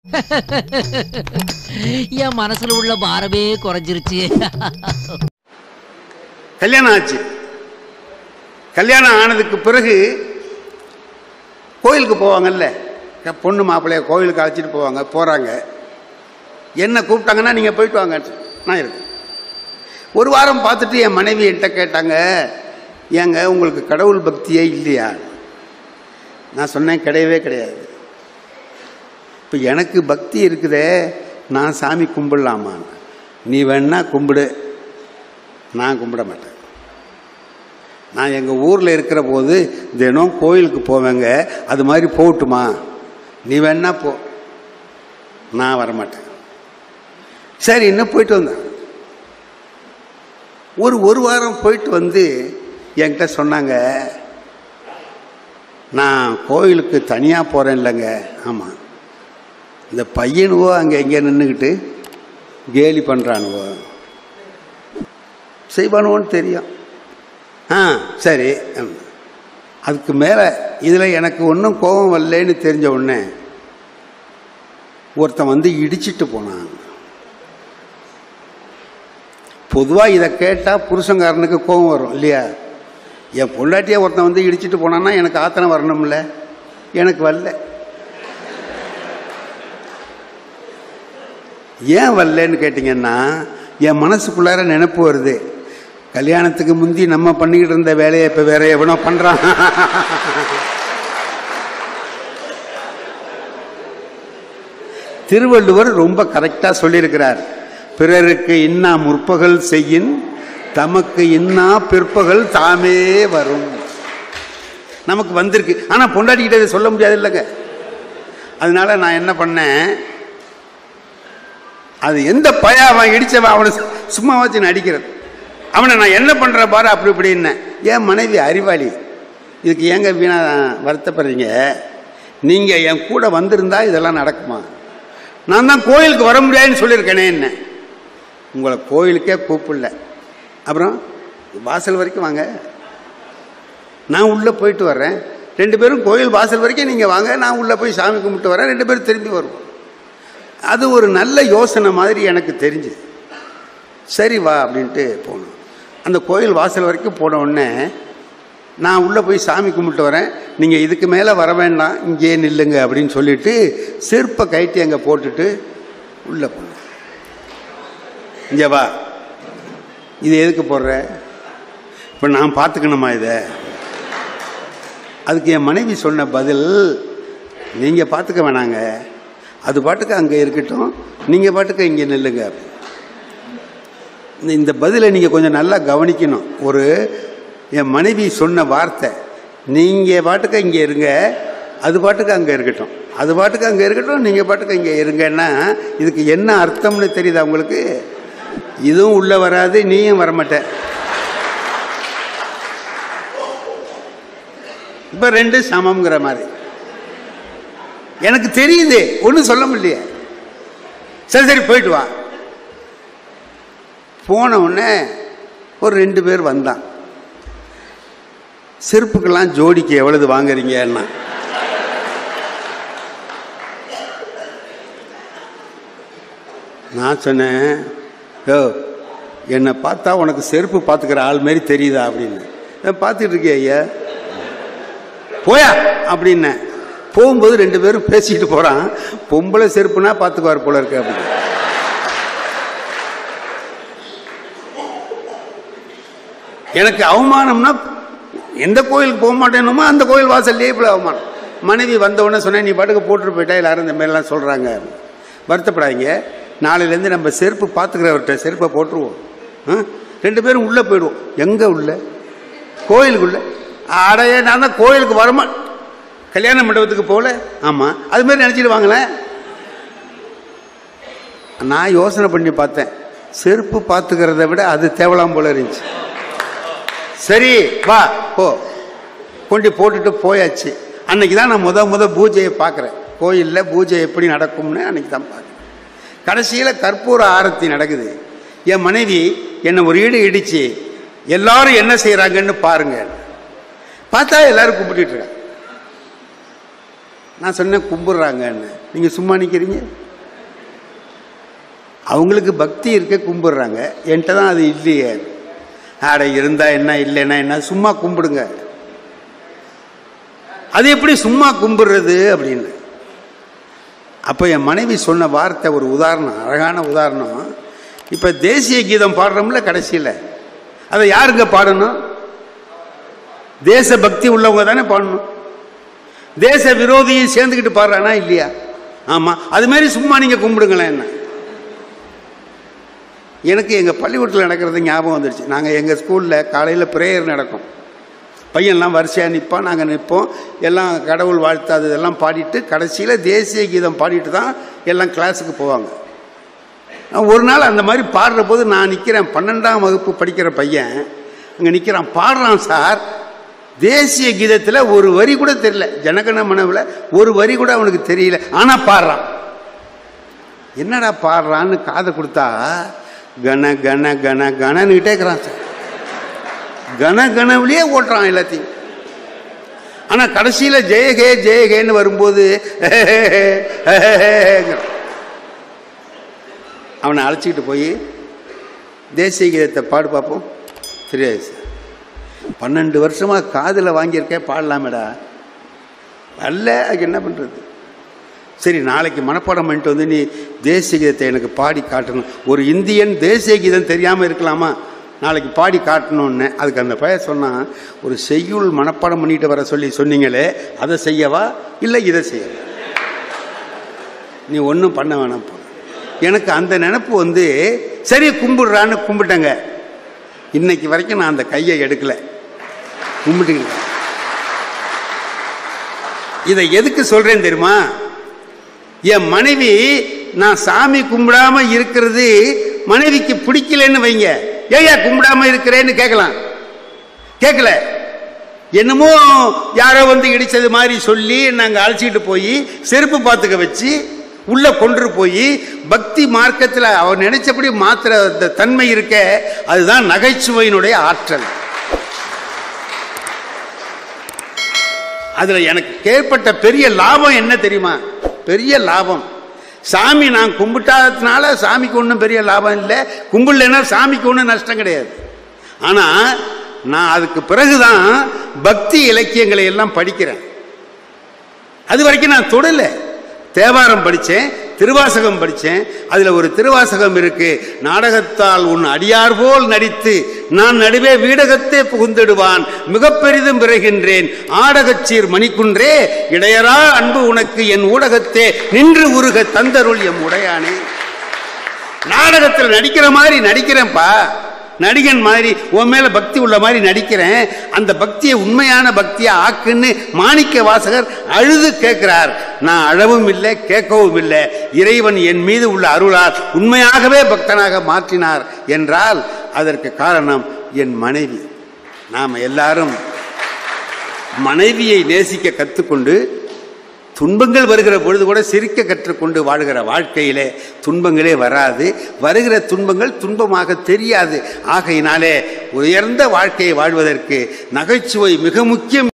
என் மனசுல உள்ள பாரமே குறைஞ்சிருச்சு கல்யாணம் ஆச்சு கல்யாணம் ஆனதுக்கு பிறகு கோயிலுக்கு போவாங்கல்ல க- பொண்ணு மாப்பிள்ளைய கோயிலுக்கு அழைச்சிட்டு போவாங்க போகிறாங்க என்ன கூப்பிட்டாங்கன்னா நீங்கள் போயிட்டு வாங்க நான் இருக்கேன் ஒரு வாரம் பார்த்துட்டு என் மனைவி என்கிட்ட கேட்டாங்க ஏங்க உங்களுக்கு கடவுள் பக்தியே இல்லையா நான் சொன்னேன் கிடையவே கிடையாது இப்போ எனக்கு பக்தி இருக்குதே நான் சாமி கும்பிடலாமா நீ வேணா கும்பிடு நான் கும்பிட மாட்டேன் நான் எங்கள் ஊரில் இருக்கிற போது தினம் கோயிலுக்கு போவேங்க அது மாதிரி போகட்டுமா நீ வேணா போ நான் வரமாட்டேன் சரி இன்னும் போயிட்டு வந்தேன் ஒரு ஒரு வாரம் போயிட்டு வந்து என்கிட்ட சொன்னாங்க நான் கோயிலுக்கு தனியாக போகிறேன் இல்லைங்க ஆமாம் இந்த பையனுவோ அங்கே எங்கே நின்றுக்கிட்டு கேலி பண்ணுறானுவோ செய்வானுவோன்னு தெரியும் ஆ சரி ம். அதுக்கு மேலே இதில் எனக்கு ஒன்றும் கோபம் வரலன்னு தெரிஞ்ச உடனே ஒருத்தன் வந்து இடிச்சிட்டு போனான் பொதுவாக இதை கேட்டால் புருஷங்காரனுக்கு கோபம் வரும் இல்லையா என் பொண்டாட்டியை ஒருத்தன் வந்து இடிச்சிட்டு போனான்னா எனக்கு ஆத்திரம் வரணும்ல எனக்கு வரல ஏன் வரலன்னு கேட்டிங்கன்னா என் மனசுக்குள்ளார நினைப்பு வருது கல்யாணத்துக்கு முந்தி நம்ம பண்ணிக்கிட்டு இருந்த வேலையை இப்போ வேற எவனோ பண்ணுறான் திருவள்ளுவர் ரொம்ப கரெக்டாக சொல்லியிருக்கிறார் பிறருக்கு இன்னா முற்பகல் செய்யின் தமக்கு இன்னா பிற்பகல் தாமே வரும் நமக்கு வந்திருக்கு ஆனால் பொண்டாட்டிக்கிட்ட இதை சொல்ல முடியாது இல்லைங்க அதனால நான் என்ன பண்ணேன் அது எந்த பய அவன் இடிச்சவன் அவனை சு- சும்மா வச்சு நடிக்கிறது அவனை நான் என்ன பண்ற பாரு அப்படி இப்படின்னு என் மனைவி அறிவாளி இதுக்கு ஏங்க வீணா வருத்தப்படுறீங்க நீங்க என் கூட வந்திருந்தா இதெல்லாம் நடக்குமா நான் தான் கோயிலுக்கு வர முடியாதுன்னு சொல்லியிருக்கேனே என்ன உங்களை கோயிலுக்கே கூப்பிடல அப்புறம் வாசல் வரைக்கும் வாங்க நான் உள்ளே போயிட்டு வர்றேன் ரெண்டு பேரும் கோயில் வாசல் வரைக்கும் நீங்கள் வாங்க நான் உள்ளே போய் சாமி கும்பிட்டு வரேன் ரெண்டு பேரும் திரும்பி வருவோம் அது ஒரு நல்ல யோசனை மாதிரி எனக்கு தெரிஞ்சுது சரி வா அப்படின்ட்டு போனோம் அந்த கோயில் வாசல் வரைக்கும் போன உடனே நான் உள்ளே போய் சாமி கும்பிட்டு வரேன் நீங்கள் இதுக்கு மேலே வர வேண்டாம் இங்கேயே நில்லுங்க அப்படின்னு சொல்லிட்டு செருப்பை கைட்டி அங்கே போட்டுட்டு உள்ளே போனோம் இங்கே வா இது எதுக்கு போடுற இப்போ நான் பார்த்துக்கணுமா இதை அதுக்கு என் மனைவி சொன்ன பதில் நீங்கள் பார்த்துக்க வேணாங்க அது பாட்டுக்கு அங்கே இருக்கட்டும் நீங்கள் பாட்டுக்கு இங்கே நில்லுங்க இந்த- இந்த பதிலை நீங்கள் கொஞ்சம் நல்லா கவனிக்கணும் ஒரு என் மனைவி சொன்ன வார்த்தை நீங்கள் பாட்டுக்கு இங்கே இருங்க அது பாட்டுக்கு அங்கே இருக்கட்டும் அது பாட்டுக்கு அங்கே இருக்கட்டும் நீங்கள் பாட்டுக்கு இங்கே இருங்கன்னா இதுக்கு என்ன அர்த்தம்னு தெரியுதா உங்களுக்கு இதுவும் உள்ளே வராது நீயும் வரமாட்ட இப்போ ரெண்டு சமம்ங்கிற மாதிரி எனக்கு தெரியுது ஒன்றும் சொல்ல முடியல சரி சரி போயிட்டு வா போன உடனே ஒரு ரெண்டு பேர் வந்தான் செருப்புக்கெல்லாம் ஜோடிக்கு எவ்வளவு வாங்குறீங்கன்னா நான் சொன்னேன் யோ என்னை பார்த்தா உனக்கு செருப்பு பார்த்துக்கிற ஆள் மாரி தெரியுதா அப்படின்னு "நான் பார்த்துட்டு இருக்கே ஐயா போயா அப்படின்னேன் போகும்போது ரெண்டு பேரும் பேசிக்கிட்டு போகிறான் பொம்பளை செருப்புனா பார்த்துக்குவார் போல இருக்கு அப்படின்னு எனக்கு அவமானம்னா எந்த கோயிலுக்கு போக மாட்டேனுமோ அந்த கோயில் வாசல்லே இப்படி அவமானம் மனைவி வந்த உடனே சொன்னேன் நீ பாட்டுக்கு போட்டுட்டு போயிட்டா எல்லாரும் இந்த மாதிரிலாம் சொல்கிறாங்க வருத்தப்படாதீங்க நாளையிலேருந்து நம்ம செருப்பு பார்த்துக்கிறவர்கிட்ட செருப்பை போட்டுருவோம் ஆ? ரெண்டு பேரும் உள்ளே போயிடுவோம் எங்கே உள்ள கோயிலுக்குள்ள அடைய நான் தான் கோயிலுக்கு வரமா கல்யாண மண்டபத்துக்கு போகல ஆமாம் அது மாதிரி நினச்சிட்டு வாங்களேன் நான் யோசனை பண்ணி பார்த்தேன் செருப்பு பார்த்துக்கிறத விட அது தேவலாம் போல இருந்துச்சு சரி வா போ கொண்டு போட்டுட்டு போயாச்சு அன்னைக்கு தான் நான் முத முத பூஜையை பார்க்குறேன் கோயிலில் பூஜை எப்படி நடக்கும்னு அன்னைக்கு தான் பார்க்குறேன் கடைசியில் கற்பூர ஆரத்தி நடக்குது என் மனைவி என்னை ஒரு ஈடு இடிச்சு எல்லாரும் என்ன செய்கிறாங்கன்னு பாருங்க பார்த்தா எல்லாரும் கும்பிட்டுட்டு இருக்காங்க நான் சொன்னேன் கும்பிட்றாங்கன்னு நீங்கள் சும்மா நிற்கிறீங்க அவங்களுக்கு பக்தி இருக்க கும்பிடுறாங்க என்கிட்ட தான் அது இல்லையே ஆட இருந்தா என்ன இல்லைன்னா என்ன சும்மா கும்பிடுங்க அது எப்படி சும்மா கும்பிடுறது அப்படின்னு அப்போ என் மனைவி சொன்ன வார்த்தை ஒரு உதாரணம் அழகான உதாரணம் இப்போ தேசிய கீதம் பாடுறோம்ல கடைசியில் அதை யாருங்க பாடணும் தேச பக்தி உள்ளவங்க தானே பாடணும் தேச விரோதியும் சேர்ந்துக்கிட்டு பாடுறானா இல்லையா ஆமாம் அது மாதிரி சும்மா நீங்கள் கும்பிடுங்களேன் என்ன எனக்கு எங்கள் பள்ளிக்கூடத்தில் நடக்கிறது ஞாபகம் வந்துடுச்சு நாங்கள் எங்கள் ஸ்கூலில் காலையில் ப்ரேயர் நடக்கும் பையன்லாம் வரிசையாக நிற்பான் நாங்கள் நிற்போம் எல்லாம் கடவுள் வாழ்த்தாது இதெல்லாம் பாடிட்டு கடைசியில் தேசிய கீதம் பாடிட்டு தான் எல்லாம் கிளாஸுக்கு போவாங்க நான் ஒரு நாள் அந்த மாதிரி பாடுற போது நான் நிற்கிறேன் பன்னெண்டாம் வகுப்பு படிக்கிற பையன் அங்கே நிற்கிறான் பாடுறான் சார் தேசிய கீதத்தில் ஒரு வரி கூட தெரியல ஜனகண மனவில் ஒரு வரி கூட அவனுக்கு தெரியல ஆனால் பாடுறான் என்னடா பாடுறான்னு காதை கொடுத்தா கன கன கன கனன்னுக்கிட்டே இருக்கிறான் சார் கன கனவுலேயே ஓட்டுறான் எல்லாத்தையும் ஆனால் கடைசியில் ஜெயகே ஜெயகேன்னு வரும்போது அவனை அழைச்சிக்கிட்டு போய் தேசிய கீதத்தை பாடு பார்ப்போம் தெரியாது சார் பன்னெண்டு வருஷமாக காதில் வாங்கியிருக்கேன் பாடலாமேடா அல்ல அதுக்கு என்ன பண்ணுறது சரி நாளைக்கு மனப்பாடம் பண்ணிட்டு வந்து நீ தேசிய கீதத்தை எனக்கு பாடி காட்டணும் ஒரு இந்தியன் தேசிய கீதம் தெரியாமல் இருக்கலாமா நாளைக்கு பாடி காட்டணும்னு அதுக்கு அந்த பையன் சொன்னான் ஒரு செய்யுள் மனப்பாடம் பண்ணிட்டு வர சொல்லி சொன்னீங்களே அதை செய்யவா இல்லை இதை செய்யவா நீ ஒன்றும் பண்ண வேணாம் போ எனக்கு அந்த நினப்பு வந்து சரி கும்பிடுறான்னு கும்பிட்டேங்க இன்னைக்கு வரைக்கும் நான் அந்த கையை எடுக்கல கும்பிட்டுங்க இதை எதுக்கு சொல்றேன் தெரியுமா என் மனைவி நான் சாமி கும்பிடாம இருக்கிறது மனைவிக்கு பிடிக்கலன்னு வைங்க ஏயா கும்பிடாம இருக்கிறேன்னு கேட்கலாம் கேட்கல என்னமோ யாரோ வந்து இடிச்சது மாதிரி சொல்லி நாங்கள் அழைச்சிட்டு போய் செருப்பு பார்த்துக்க வச்சு உள்ள கொண்டு போய் பக்தி மார்க்கத்தில் அவர் நினைச்சபடி மாத்திர அந்த தன்மை இருக்க அதுதான் நகைச்சுவையினுடைய ஆற்றல் அதில் எனக்கு ஏற்பட்ட பெரிய லாபம் என்ன தெரியுமா பெரிய லாபம் சாமி நான் கும்பிட்டாததுனால சாமிக்கு ஒன்றும் பெரிய லாபம் இல்லை கும்பிடலைன்னா சாமிக்கு ஒன்றும் நஷ்டம் கிடையாது ஆனால் நான் அதுக்கு பிறகுதான் பக்தி இலக்கியங்களை எல்லாம் படிக்கிறேன் அது வரைக்கும் நான் தொடலை தேவாரம் படித்தேன் திருவாசகம் படித்தேன் அதில் ஒரு திருவாசகம் இருக்கு நாடகத்தால் உன் அடியார் போல் நடித்து நான் நடுவே வீடகத்தே புகுந்திடுவான் மிக பெரிதும் பிறகின்றேன் ஆடகச்சீர் மணிக்குன்றே இடையரா அன்பு உனக்கு என் ஊடகத்தே நின்று உருக தந்தருள் எம் உடையானே நாடகத்தில் நடிக்கிற மாதிரி நடிக்கிறேன்ப்பா நடிகன் மாதிரி உன் மேல பக்தி உள்ள மாதிரி நடிக்கிறேன் அந்த பக்தியை உண்மையான பக்தியை ஆக்குன்னு மாணிக்க வாசகர் அழுது கேட்கிறார் நான் அழவும் இல்லை கேட்கவும் இல்லை இறைவன் என் மீது உள்ள அருளால் உண்மையாகவே பக்தனாக மாற்றினார் என்றால் அதற்கு காரணம் என் மனைவி நாம் எல்லாரும் மனைவியை நேசிக்க கற்றுக்கொண்டு துன்பங்கள் வருகிற பொழுது கூட சிரிக்க கற்றுக்கொண்டு வாழ்கிற வாழ்க்கையிலே துன்பங்களே வராது வருகிற துன்பங்கள் துன்பமாக தெரியாது ஆகையினாலே உயர்ந்த வாழ்க்கையை வாழ்வதற்கு நகைச்சுவை மிக முக்கியம்